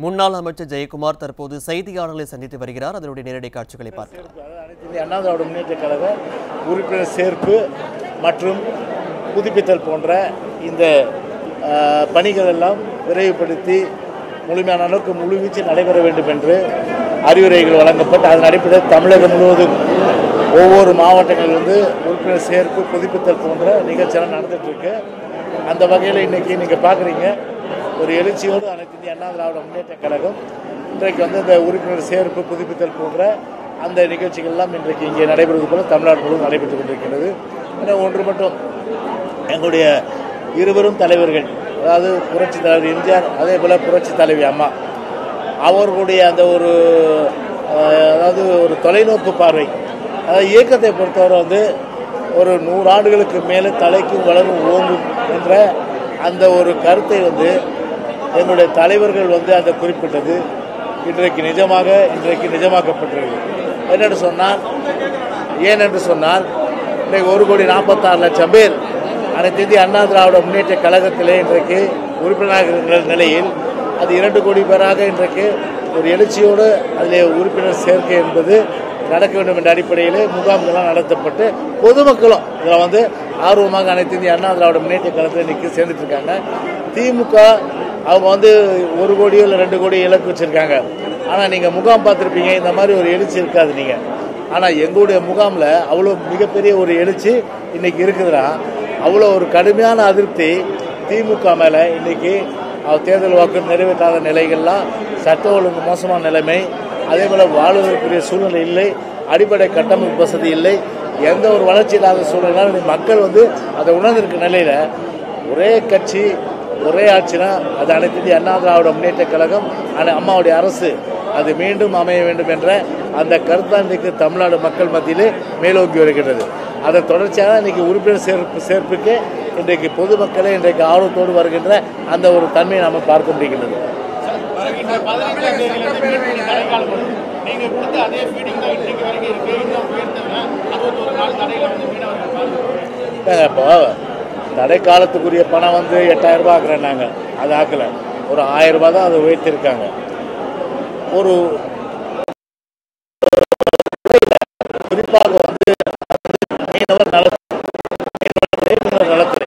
முன்னாள் அமைச்சர் ஜெயக்குமார் தற்போது செய்தியாளர்களை சந்தித்து வருகிறார் அதனுடைய நேரடி காட்சிகளை பார்க்கலாம் அதாவது அனைத்து இந்திய அண்ணா திராவிட முன்னேற்ற கழக உறுப்பினர் சேர்ப்பு மற்றும் புதுப்பித்தல் போன்ற இந்த அஹ், பணிகள் எல்லாம் விரைவுபடுத்தி முழுமையான அளவுக்கு முழுவீச்சு நடைபெற வேண்டும் என்று அறிவுரைகள் வழங்கப்பட்டு அதன் அடிப்படையில் தமிழகம் முழுவதும் ஒவ்வொரு மாவட்டங்களிலிருந்து உறுப்பினர் சேர்ப்பு புதுப்பித்தல் போன்ற நிகழ்ச்சியெல்லாம் நடந்துட்டு இருக்கு அந்த வகையில் இன்னைக்கு நீங்கள் பார்க்குறீங்க ஒரு எழுச்சியோடு அனைத்து இந்திய அண்ணா திராவிட முன்னேற்ற கழகம் இன்றைக்கு வந்து இந்த உறுப்பினர் சேர்ப்பு புதுப்பித்தல் போன்ற அந்த நிகழ்ச்சிகள்லாம் இன்றைக்கு இங்கே நடைபெறுவது போல தமிழ்நாடு முழுவதும் நடைபெற்றுக் கொண்டிருக்கிறது ஏன்னா ஒன்று மட்டும் எங்களுடைய இருவரும் தலைவர்கள் அதாவது புரட்சி தலைவர் எம்ஜிஆர் அதே போல் புரட்சி தலைவி அம்மா அவர்களுடைய அந்த ஒரு அஹ், அதாவது ஒரு தொலைநோக்கு பார்வை அதாவது இயக்கத்தை பொறுத்தவரை வந்து ஒரு நூறு ஆண்டுகளுக்கு மேலே தலைக்கும் வளரும் ஓங்கும் என்ற அந்த ஒரு கருத்தை வந்து எங்களுடைய தலைவர்கள் வந்து அதை குறிப்பிட்டது இன்றைக்கு நிஜமாக இன்றைக்கு நிஜமாக்கப்பட்டிருக்கு என்னென்னு சொன்னால் ஏனென்று சொன்னால் இன்றைக்கு ஒரு கோடி நாற்பத்தாறு லட்சம் பேர் அனைத்து இந்திய அண்ணா திராவிட முன்னேற்ற கழகத்திலே இன்றைக்கு உறுப்பினராக இருக்கிற நிலையில் அது இரண்டு கோடி பேராக இன்றைக்கு ஒரு எழுச்சியோடு அதிலே உறுப்பினர் சேர்க்கை என்பது நடக்க வேண்டும் என்ற அடிப்படையிலே முகாம்கள்லாம் நடத்தப்பட்டு பொதுமக்களும் இதில் வந்து ஆர்வமாக அனைத்து இந்திய அண்ணா திராவிட முன்னேற்ற கழகத்தில் இன்னைக்கு சேர்ந்துட்டு இருக்காங்க திமுக அவங்க வந்து ஒரு கோடியோ இல்லை ரெண்டு கோடியோ இலக்கு வச்சிருக்காங்க ஆனால் நீங்கள் முகாம் பார்த்துருப்பீங்க இந்த மாதிரி ஒரு எழுச்சி இருக்காது நீங்கள் ஆனால் எங்களுடைய முகாமில் அவ்வளோ மிகப்பெரிய ஒரு எழுச்சி இன்னைக்கு இருக்குதுன்னா அவ்வளோ ஒரு கடுமையான அதிருப்தி திமுக மேலே இன்னைக்கு அவர் தேர்தல் வாக்கு நிறைவேற்றாத நிலைகள்லாம் சட்ட ஒழுங்கு மோசமான நிலைமை அதே போல் வாழ்வதற்குரிய சூழ்நிலை இல்லை அடிப்படை கட்டமைப்பு வசதி இல்லை எந்த ஒரு வளர்ச்சி இல்லாத சூழ்நிலை மக்கள் வந்து அதை உணர்ந்திருக்க நிலையில் ஒரே கட்சி ஒரே ஆட்சினா அது அனைத்து இந்திய அண்ணா திராவிட முன்னேற்ற கழகம் அனை- அம்மாவுடைய அரசு அது மீண்டும் அமைய வேண்டும் என்ற அந்த கருத்தான் இன்றைக்கு தமிழ்நாடு மக்கள் மத்தியிலே மேலோங்கி வருகின்றது அதன் தொடர்ச்சியாக இன்னைக்கு உறுப்பினர் சேர்ப்பு சேர்ப்புக்கு இன்றைக்கு பொதுமக்களே இன்றைக்கு ஆர்வத்தோடு வருகின்ற அந்த ஒரு தன்மையை நாம் பார்க்க முடிகின்றது வருகின்ற பதினைந்தாம் தேதியிலிருந்து மீன் தடைக்காலம் வரும் நீங்க கொடுத்த அதே ஃபீடிங் தான் இன்னைக்கு வரைக்கும் இருக்கு இன்னும் உயர்த்தல அறுபத்தொரு நாள் தடையில வந்து மீனவர்கள் பாதிப்பு ஏங்க, இப்போ தடை காலத்துக்குரிய பணம் வந்து எட்டாயிரம் ரூபாய் ஆக்குறேன் நாங்கள் அது ஆக்கல ஒரு ஆயிரம் ரூபாய் தான் அதை உயர்த்திருக்காங்க ஒரு குறிப்பாக வந்து மீனவர் நல மீனவர் நலத்துறை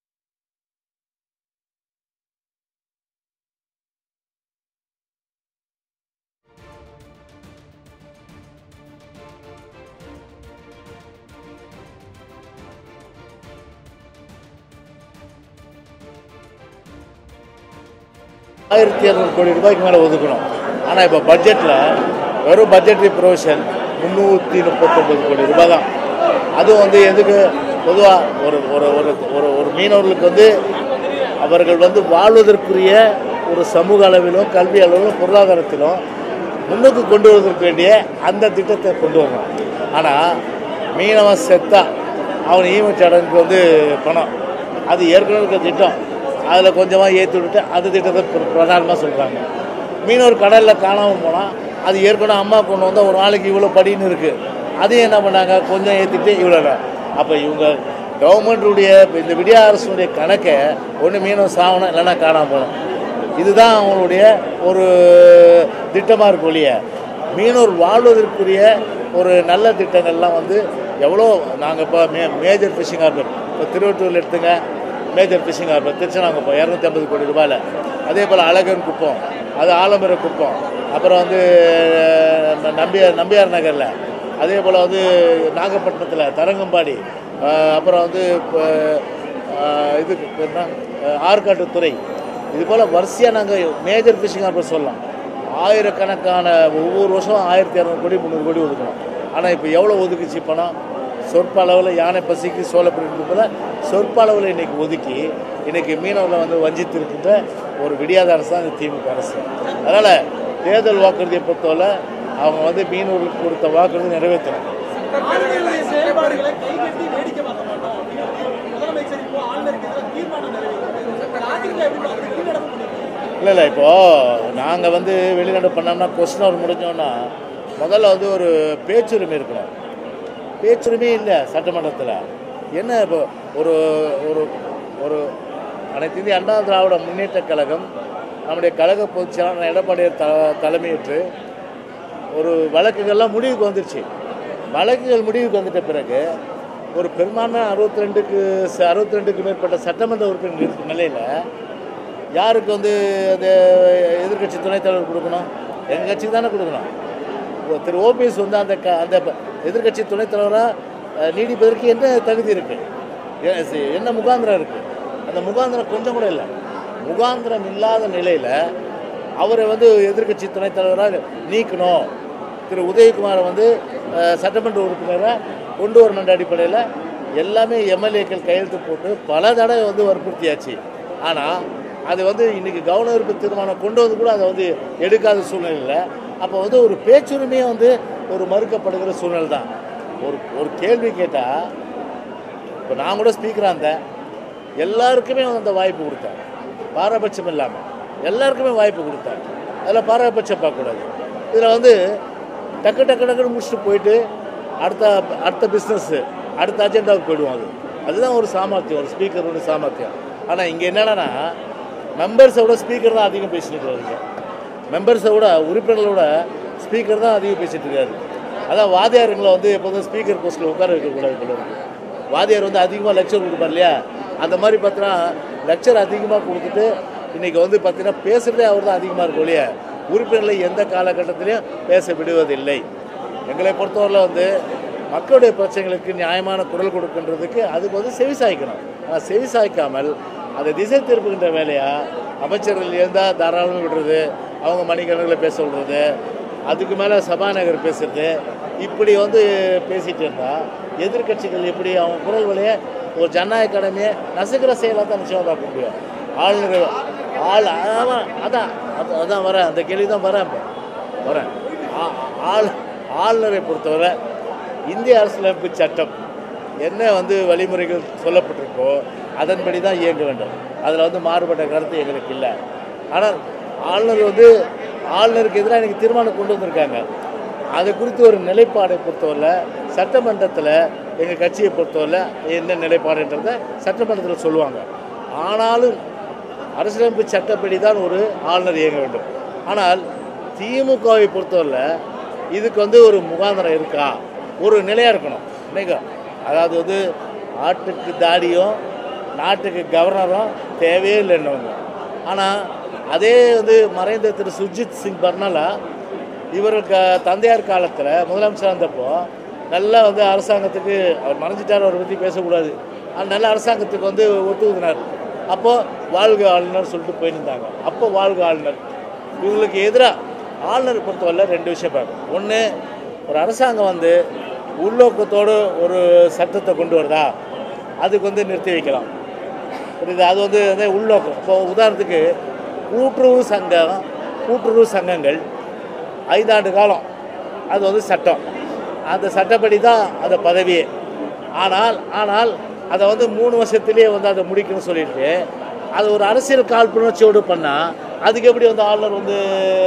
ஆயிரத்தி இரநூறு கோடி ரூபாய்க்கு மேலே ஒதுக்கணும் ஆனால் இப்போ பட்ஜெட்டில் வெறும் பட்ஜெட்ரி ப்ரொவிஷன் முந்நூற்றி முப்பத்தொம்பது கோடி ரூபாய் தான் அதுவும் வந்து எதுக்கு பொதுவாக ஒரு ஒரு ஒரு ஒரு ஒரு மீனவர்களுக்கு வந்து அவர்கள் வந்து வாழ்வதற்குரிய ஒரு சமூக அளவிலும் கல்வி அளவிலும் பொருளாதாரத்திலும் முன்னுக்கு கொண்டு வருவதற்கு வேண்டிய அந்த திட்டத்தை கொண்டு வரணும் ஆனால் மீனவன் செத்தா அவன் ஈமச்சடங்குக்கு வந்து பணம் அது ஏற்கனவே இருக்க திட்டம் அதில் கொஞ்சமாக ஏற்றி விட்டுட்டு அந்த திட்டத்தை பிர- பிரதானமாக சொல்கிறாங்க மீனவர் கடலில் காணாமல் போனால் அது ஏற்கனவே அம்மா கொண்டு வந்தால் ஒரு நாளைக்கு இவ்வளோ படின்னு இருக்குது அதையும் என்ன பண்ணாங்க கொஞ்சம் ஏற்றிட்டு இவ்வளோ அப்போ இவங்க கவர்மெண்ட்டுடைய இந்த விடிய அரசுடைய கணக்கை ஒன்று மீனவர் சாகணும் இல்லைன்னா காணாமல் போகணும் இதுதான் அவங்களுடைய ஒரு திட்டமாக இருக்கும் ஒழிய மீனவர் வாழ்வதற்குரிய ஒரு நல்ல திட்டங்கள்லாம் வந்து எவ்வளோ நாங்கள் இப்போ மே மேஜர் ஃபிஷிங் ஹார்பர் இப்போ திருவட்டூரில் எடுத்துங்க மேஜர் ஃபிஷிங் ஹார்பர் திருச்சனாங்குப்பம் இரநூத்தி ஐம்பது கோடி ரூபாயில் அதே போல் அழகன் குப்பம் அது ஆலம்பர குப்பம் அப்புறம் வந்து அஹ், நம்பியார் நம்பியார் நகரில் அதே போல் வந்து நாகப்பட்டினத்தில் தரங்கம்பாடி அஹ், அப்புறம் வந்து இப்போ, அஹ், இது பேர் என்ன அஹ், ஆற்காட்டுத்துறை இது போல் வரிசையாக நாங்கள் மேஜர் ஃபிஷிங் ஹார்பர் சொல்லலாம் ஆயிரக்கணக்கான ஒவ்வொரு வருஷம் ஆயிரத்தி இரநூறு கோடி முந்நூறு கோடி ஒதுக்கணும் ஆனால் இப்போ எவ்வளோ ஒதுக்குச்சு பணம் சொற்ப அளவில் யானை பசிக்கு சோழப்பிரிவு போல சொற்ப அளவில் இன்னைக்கு ஒதுக்கி இன்னைக்கு மீனவர்களை வந்து வஞ்சித்து இருக்கின்ற ஒரு விடியாத அரசு தான் இந்த திமுக அரசு அதனால் தேர்தல் வாக்குறுதியை பொறுத்தவரை அவங்க வந்து மீனவர்களுக்கு கொடுத்த வாக்குறுதி நிறைவேற்றணும் ஆளுநருடைய செயல்பாடுகளை கைகட்டி வேடிக்கை பார்க்க மாட்டோம் அப்படின்னு முதலமைச்சர் இப்போ ஆளுநருக்கு எதிராக தீர்மானம் நிறைவேற்றிருக்காரு ராஜிங்க எப்படி பார்த்து கீழடக்கம் பண்ணிருக்காங்க இல்லை இல்லை இப்போது நாங்கள் வந்து வெளிநாடு பண்ணோம்னா கொஸ்டின் அவர் முடிஞ்சோன்னா முதல்ல வந்து ஒரு பேச்சுரிமை இருக்கணும் பேச்சுரிமை இல்லை சட்டமன்றத்தில் என்ன இப்போ ஒரு ஒரு ஒரு அனைத்து இந்திய அண்ணா திராவிட முன்னேற்ற கழகம் நம்முடைய கழக பொதுச் செயலாளர் எடப்பாடியார் த தலைமையேற்று ஒரு வழக்குகள்லாம் முடிவுக்கு வந்துருச்சு வழக்குகள் முடிவுக்கு வந்துட்ட பிறகு ஒரு பெரும்பான்மை அறுபத்தி ரெண்டுக்கு அறுபத்தி ரெண்டுக்கு மேற்பட்ட சட்டமன்ற உறுப்பினர் இருக்க நிலையில் யாருக்கு வந்து அந்த எதிர்க்கட்சி துணைத் தலைவர் கொடுக்கணும் எங்கள் கட்சிக்கு தானே கொடுக்கணும் ஓ, திரு ஓபிஎஸ் வந்து அந்த க அந்த எதிர்க்கட்சி துணைத் தலைவராக நீடிப்பதற்கு என்ன தகுதி இருக்குது என்ன முகாந்திரம் இருக்குது அந்த முகாந்திரம் கொஞ்சம் கூட இல்லை முகாந்திரம் இல்லாத நிலையில் அவரை வந்து எதிர்க்கட்சி துணைத் தலைவராக நீக்கணும் திரு உதயகுமாரை வந்து அஹ், சட்டமன்ற உறுப்பினராக கொண்டு வரணுன்ற அடிப்படையில் எல்லாமே எம்எல்ஏக்கள் கையெழுத்து போட்டு பல தடவை வந்து வற்புறுத்தியாச்சு ஆனால் அது வந்து இன்னைக்கு கவர்னர் ஈர்ப்பு தீர்மானம் கொண்டு வந்து கூட அதை வந்து எடுக்காத சூழ்நிலையில் அப்போ வந்து ஒரு பேச்சுரிமையை வந்து ஒரு மறுக்கப்படுகிற சூழ்நிலை தான் ஒரு ஒரு கேள்வி கேட்டால் இப்போ நான் கூட ஸ்பீக்கராக இருந்தேன் எல்லாருக்குமே வந்து அந்த வாய்ப்பு கொடுத்தேன் பாரபட்சம் இல்லாமல் எல்லாருக்குமே வாய்ப்பு கொடுத்தேன் அதில் பாரபட்சம் பார்க்கக்கூடாது இதில் வந்து டக்கு டக்கு டக்குன்னு முடிச்சுட்டு போயிட்டு அடுத்த அடுத்த பிஸ்னஸ்ஸு அடுத்த அஜெண்டாவுக்கு போயிடுவோம் அது அதுதான் ஒரு சாமர்த்தியம் ஒரு ஸ்பீக்கரோட சாமர்த்தியம் ஆனால் இங்கே என்னன்னா மெம்பர்ஸை விட ஸ்பீக்கர் தான் அதிகம் பேசிட்டு இருக்காரு மெம்பர்ஸை விட உறுப்பினர்களோட ஸ்பீக்கர் தான் அதிகம் பேசிட்டு இருக்காரு அதான் வாதியாருங்களை வந்து எப்போதும் ஸ்பீக்கர் போஸ்ட்டில் உட்கார வைக்கக்கூடாது போல இருக்கு வாதியார் வந்து அதிகமாக லெக்சர் கொடுப்பார் இல்லையா அந்த மாதிரி பார்த்தீங்கன்னா லெக்சர் அதிகமாக கொடுத்துட்டு இன்றைக்கி வந்து பார்த்தீங்கன்னா பேசுகிறதே அவர் தான் அதிகமாக இருக்கும் இல்லையா உறுப்பினர்களை எந்த காலகட்டத்திலையும் பேச விடுவதில்லை எங்களை பொறுத்தவரையில் வந்து மக்களுடைய பிரச்சனைகளுக்கு நியாயமான குரல் கொடுக்கின்றதுக்கு அதுக்கு வந்து செவிசாய்க்கணும் ஆனால் செவிசாய்க்காமல் அதை திசை திருப்புகின்ற வேலையா அமைச்சர்கள் இருந்தால் தாராளமாக விடுறது அவங்க மணிக்கணக்கில் பேச விடுறது அதுக்கு மேலே சபாநாயகர் பேசுறது இப்படி வந்து பேசிட்டு இருந்தால் எதிர்க்கட்சிகள் எப்படி அவங்க குரல் வழியை ஒரு ஜனநாயக கடமையை நசுக்கிற செயலாக தான் நிச்சயமாக பார்க்க முடியும் ஆளுநர் ஆள் அதான் அதான் அது- அதான் வரேன் அந்த கேள்வி தான் வரேன் இப்போ வரேன் ஆ- ஆள் ஆளுநரை பொறுத்தவரை இந்திய அரசியலமைப்பு சட்டம் என்ன வந்து வழிமுறைகள் சொல்லப்பட்டிருக்கோ அதன்படி தான் இயங்க வேண்டும் அதில் வந்து மாறுபட்ட கருத்து எங்களுக்கு இல்லை ஆனால் ஆளுநர் வந்து ஆளுநருக்கு எதிராக எனக்கு தீர்மானம் கொண்டு வந்திருக்காங்க அது குறித்து ஒரு நிலைப்பாடை பொறுத்தவரை சட்டமன்றத்தில் எங்கள் கட்சியை பொறுத்தவரை என்ன நிலைப்பாடுன்றதை சட்டமன்றத்தில் சொல்லுவாங்க ஆனாலும் அரசியலமைப்பு சட்டப்படி தான் ஒரு ஆளுநர் இயங்க வேண்டும் ஆனால் திமுகவை பொறுத்தவரை இதுக்கு வந்து ஒரு முகாந்திரம் இருக்கா ஒரு நிலையாக இருக்கணும் இல்லைங்க அதாவது வந்து ஆட்டுக்கு தாடியும் நாட்டுக்கு கவர்னரும் தேவையே இல்லைன்னவங்க ஆனால் அதே வந்து மறைந்த திரு சுர்ஜித் சிங் பர்னாலா இவர் க தந்தையார் காலத்தில் முதலமைச்சர் இருந்தப்போ நல்லா வந்து அரசாங்கத்துக்கு அவர் மறைஞ்சிட்டார் அவரை பற்றி பேசக்கூடாது ஆனால் நல்ல அரசாங்கத்துக்கு வந்து ஒத்துக்குதினார் அப்போது வாழ்க ஆளுநர் சொல்லிட்டு போயிருந்தாங்க அப்போ வாழ்க ஆளுநர் இவங்களுக்கு எதிராக ஆளுநரை பொறுத்தவரை ரெண்டு விஷயம் பார்க்கணும் ஒன்று ஒரு அரசாங்கம் வந்து உள்நோக்கத்தோடு ஒரு சட்டத்தை கொண்டு வருதா அதுக்கு வந்து நிறுத்தி வைக்கலாம் புரியுது அது வந்து வந்து உள்நோக்கம் இப்போ உதாரணத்துக்கு கூட்டுறவு சங்கம் கூட்டுறவு சங்கங்கள் ஐந்தாண்டு காலம் அது வந்து சட்டம் அந்த சட்டப்படி தான் அந்த பதவியே ஆனால் ஆனால் அதை வந்து மூணு வருஷத்துலேயே வந்து அதை முடிக்கணும்னு சொல்லிட்டு அது ஒரு அரசியல் காழ்ப்புணர்ச்சியோடு பண்ணால் அதுக்கு எப்படி வந்து ஆளுநர் வந்து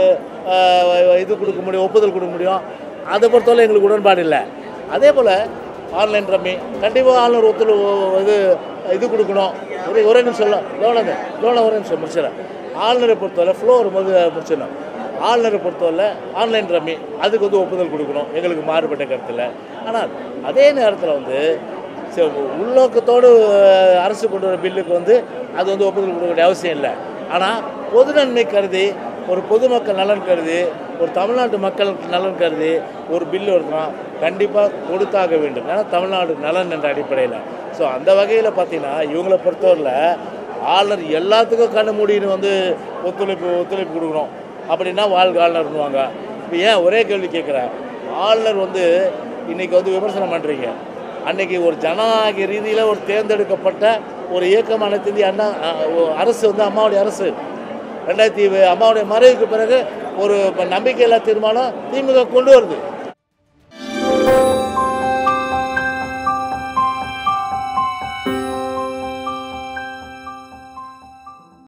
ஆஹ், இது கொடுக்க முடியும் ஒப்புதல் கொடுக்க முடியும் அதை பொறுத்தவரை எங்களுக்கு உடன்பாடு இல்லை அதே போல் ஆன்லைன் ரம்மி கண்டிப்பாக ஆளுநர் ஒத்துழைப்பு இது இது கொடுக்கணும் ஒரே ஒரே நிமிஷம் லோனது லோனை ஒரே நிமிஷம் முடிச்சிடறேன் ஆளுநரை பொறுத்தவரை ஃப்ளோ வரும்போது முடிச்சிடணும் ஆளுநரை பொறுத்தவரை ஆன்லைன் ரம்மி அதுக்கு வந்து ஒப்புதல் கொடுக்கணும் எங்களுக்கு மாறுபட்ட கருத்தில் ஆனால் அதே நேரத்தில் வந்து சரி, உள்நோக்கத்தோடு அஹ், அரசு கொண்டு வர பில்லுக்கு வந்து அது வந்து ஒப்புதல் கொடுக்க வேண்டிய அவசியம் இல்லை ஆனால் பொது நன்மை கருதி ஒரு பொதுமக்கள் நலன் கருதி ஒரு தமிழ்நாட்டு மக்கள் நலன் கருதி ஒரு பில்லு வருதுன்னா கண்டிப்பாக கொடுத்தாக வேண்டும் ஏன்னா தமிழ்நாடு நலன் என்ற அடிப்படையில் ஸோ அந்த வகையில் பார்த்தீங்கன்னா இவங்களை பொறுத்தவரையில் ஆளுநர் எல்லாத்துக்கும் கண்ணு மூடின்னு வந்து ஒத்துழைப்பு ஒத்துழைப்பு கொடுக்கணும் அப்படின்னா வாழ்க ஆளுநர்னுவாங்க இப்போ ஏன் ஒரே கேள்வி கேட்குறேன் ஆளுநர் வந்து இன்னைக்கு வந்து விமர்சனம் பண்ணுறீங்க அன்னைக்கு ஒரு ஜனநாயக ரீதியில் ஒரு தேர்ந்தெடுக்கப்பட்ட ஒரு இயக்கம் அனைத்து இந்திய அண்ணா அஹ், ஒ- அரசு வந்து அம்மாவுடைய அரசு ரெண்டாயிரத்தி அம்மாவுடைய மறைவுக்கு பிறகு ஒரு நம்பிக்கையில்லா தீர்மானம் திமுக கொண்டு வருது